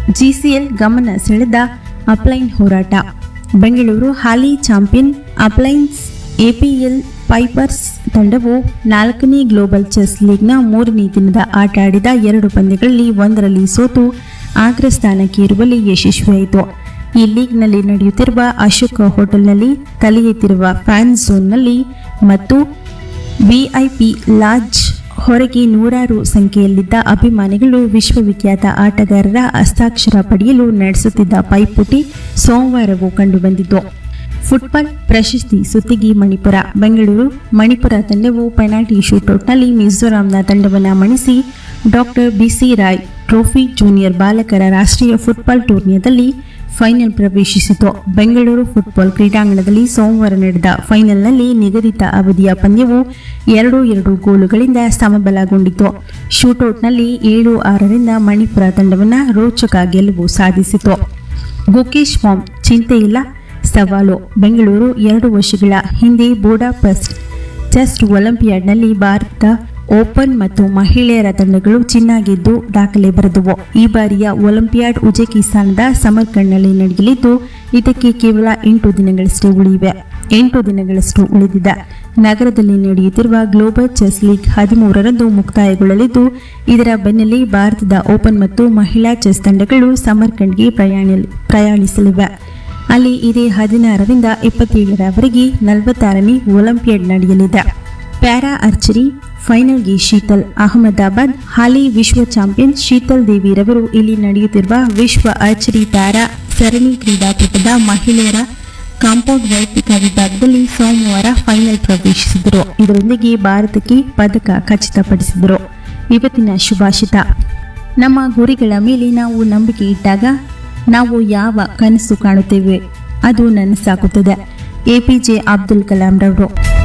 GCL ಗಮನ ಸೆಳೆದ ಅಪ್ಲೈನ್ ಹೋರಾಟ ಬೆಂಗಳೂರು ಹಾಲಿ ಚಾಂಪಿಯನ್ ಅಪ್ಲೈನ್ಸ್ ಎಪಿಎಲ್ ಪೈಪರ್ಸ್ ತಂಡವು ನಾಲ್ಕನೇ ಗ್ಲೋಬಲ್ ಚೆಸ್ ಲೀಗ್ನ ಮೂರನೇ ದಿನದ ಆಟ ಆಡಿದ ಎರಡು ಪಂದ್ಯಗಳಲ್ಲಿ ಒಂದರಲ್ಲಿ ಸೋತು ಅಗ್ರ ಸ್ಥಾನಕ್ಕೆ ಇರುವಲ್ಲಿ ಯಶಸ್ವಿಯಾಯಿತು ಈ ಲೀಗ್ನಲ್ಲಿ ನಡೆಯುತ್ತಿರುವ ಅಶೋಕ ಹೋಟೆಲ್ನಲ್ಲಿ ತಲೆ ಎತ್ತಿರುವ ಫ್ಯಾನ್ ಝೋನ್ನಲ್ಲಿ ಮತ್ತು ವಿಐಪಿ ಲಾಡ್ಜ್ ಹೊರಗೆ ನೂರಾರು ಸಂಖ್ಯೆಯಲ್ಲಿದ್ದ ಅಭಿಮಾನಿಗಳು ವಿಶ್ವವಿಖ್ಯಾತ ಆಟಗಾರರ ಹಸ್ತಾಕ್ಷರ ಪಡೆಯಲು ನಡೆಸುತ್ತಿದ್ದ ಪೈಪೋಟಿ ಸೋಮವಾರವೂ ಕಂಡುಬಂದಿತು ಫುಟ್ಬಾಲ್ ಪ್ರಶಸ್ತಿ ಸುತ್ತಿಗೆ ಮಣಿಪುರ ಬೆಂಗಳೂರು ಮಣಿಪುರ ತಂಡವು ಪೆನಾಲ್ಟಿ ಶೂಟೌಟ್ನಲ್ಲಿ ಮಿಜೋರಾಂನ ತಂಡವನ್ನು ಮಣಿಸಿ doctor B C Roy trophy junior ಬಾಲಕರ ರಾಷ್ಟ್ರೀಯ ಫುಟ್ಬಾಲ್ ಟೂರ್ನಿಯಲ್ಲಿ ಫೈನಲ್ ಪ್ರವೇಶಿಸಿತು ಬೆಂಗಳೂರು ಫುಟ್ಬಾಲ್ ಕ್ರೀಡಾಂಗಣದಲ್ಲಿ ಸೋಮವಾರ ನಡೆದ ಫೈನಲ್ನಲ್ಲಿ ನಿಗದಿತ ಅವಧಿಯ ಪಂದ್ಯವು ಎರಡು ಎರಡು ಗೋಲುಗಳಿಂದ ಸಮಬಲಗೊಂಡಿತು ಶೂಟೌಟ್ನಲ್ಲಿ ಏಳು ಆರರಿಂದ ಮಣಿಪುರ ತಂಡವನ್ನು ರೋಚಕ ಗೆಲುವು ಸಾಧಿಸಿತು ಗುಕೇಶ್ ಫಾರ್ಮ್ ಚಿಂತೆ ಇಲ್ಲ ಸವಾಲು ಬೆಂಗಳೂರು ಎರಡು ವರ್ಷಗಳ ಹಿಂದೆ ಬೋಡಾಪೆಸ್ಟ್ ಚೆಸ್ ಒಲಿಂಪಿಯಾಡ್ನಲ್ಲಿ ಭಾರತ ಓಪನ್ ಮತ್ತು ಮಹಿಳೆಯರ ತಂಡಗಳು ಚಿನ್ನ ಗೆದ್ದು ದಾಖಲೆ ಬರೆದವು ಈ ಬಾರಿಯ ಒಲಿಂಪಿಯಾಡ್ ಉಜ್ಬೇಕಿಸ್ತಾನದ ಸಮರ್ಕಂಡ್ನಲ್ಲಿ ನಡೆಯಲಿದ್ದು ಇದಕ್ಕೆ ಕೇವಲ ಎಂಟು ದಿನಗಳಷ್ಟೇ ಉಳಿಯಿವೆ ಎಂಟು ದಿನಗಳಷ್ಟು ಉಳಿದಿದೆ ನಗರದಲ್ಲಿ ನಡೆಯುತ್ತಿರುವ ಗ್ಲೋಬಲ್ ಚೆಸ್ ಲೀಗ್ ಹದಿಮೂರರಂದು ಮುಕ್ತಾಯಗೊಳ್ಳಲಿದ್ದು ಇದರ ಬೆನ್ನಲ್ಲೇ ಭಾರತದ ಓಪನ್ ಮತ್ತು ಮಹಿಳಾ ಚೆಸ್ ತಂಡಗಳು ಸಮರ್ಕಂಡ್ಗೆ ಪ್ರಯಾಣ ಪ್ರಯಾಣಿಸಲಿವೆ ಅಲ್ಲಿ ಇದೇ ಹದಿನಾರರಿಂದ ಇಪ್ಪತ್ತೇಳರವರೆಗೆ ನಲವತ್ತಾರನೇ ಒಲಿಂಪಿಯಾಡ್ ನಡೆಯಲಿದೆ ಪ್ಯಾರಾ ಆರ್ಚರಿ ಫೈನಲ್ಗೆ ಶೀತಲ್ ಅಹಮದಾಬಾದ್ ಹಾಲಿ ವಿಶ್ವ ಚಾಂಪಿಯನ್ ಶೀತಲ್ ದೇವಿರವರು ಇಲ್ಲಿ ನಡೆಯುತ್ತಿರುವ ವಿಶ್ವ ಆರ್ಚರಿ ಪ್ಯಾರಾ ಸರಣಿ ಕ್ರೀಡಾಕೂಟದ ಮಹಿಳೆಯರ ಕಾಂಪೌಂಡ್ ವೈಯಕ್ತಿಕ ವಿಭಾಗದಲ್ಲಿ ಸೋಮವಾರ ಫೈನಲ್ ಪ್ರವೇಶಿಸಿದರು ಇದರೊಂದಿಗೆ ಭಾರತಕ್ಕೆ ಪದಕ ಖಚಿತಪಡಿಸಿದರು ಇವತ್ತಿನ ಶುಭಾಷಿತ ನಮ್ಮ ಗುರಿಗಳ ಮೇಲೆ ನಾವು ನಂಬಿಕೆ ಇಟ್ಟಾಗ ನಾವು ಯಾವ ಕನಸು ಕಾಣುತ್ತೇವೆ ಅದು ನನಸಾಗುತ್ತದೆ ಎಪಿಜೆ ಅಬ್ದುಲ್ ಕಲಾಂ ರವರು